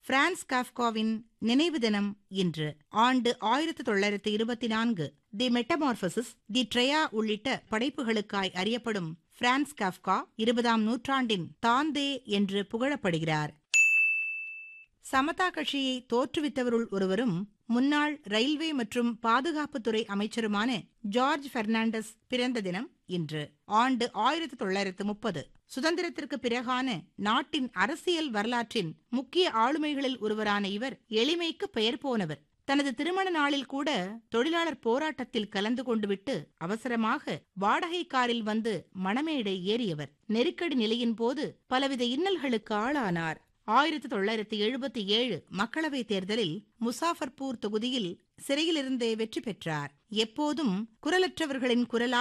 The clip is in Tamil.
பிரான்ஸ் காஃப்காவின் நினைவு தினம் இன்று ஆண்டு ஆயிரத்து தொள்ளாயிரத்து இருபத்தி நான்கு தி மெட்டமார்பசிஸ் தி ட்ரெயா உள்ளிட்ட படைப்புகளுக்காய் அறியப்படும் பிரான்ஸ் காஃப்கா இருபதாம் நூற்றாண்டின் தாந்தே என்று புகழப்படுகிறார் சமதா கட்சியை தோற்றுவித்தவருள் ஒருவரும் முன்னாள் ரயில்வே மற்றும் பாதுகாப்புத்துறை அமைச்சருமான ஜார்ஜ் பெர்னாண்டஸ் பிறந்த தினம் இன்று ஆண்டு ஆயிரத்து தொள்ளாயிரத்து முப்பது சுதந்திரத்திற்கு பிறகான நாட்டின் அரசியல் வரலாற்றின் முக்கிய ஆளுமைகளில் ஒருவரான இவர் எளிமைக்கு பெயர் போனவர் தனது திருமண நாளில் கூட தொழிலாளர் போராட்டத்தில் கலந்து கொண்டுவிட்டு அவசரமாக வாடகை காரில் வந்து மணமேடை ஏறியவர் நெருக்கடி நிலையின் போது பலவித இன்னல்களுக்கு ஆளானார் ஆயிரத்தி தொள்ளாயிரத்தி எழுபத்தி ஏழு மக்களவைத் தேர்தலில் முசாஃபர்பூர் தொகுதியில் சிறையிலிருந்தே வெற்றி பெற்றார் எப்போதும் குரலற்றவர்களின் குரலாக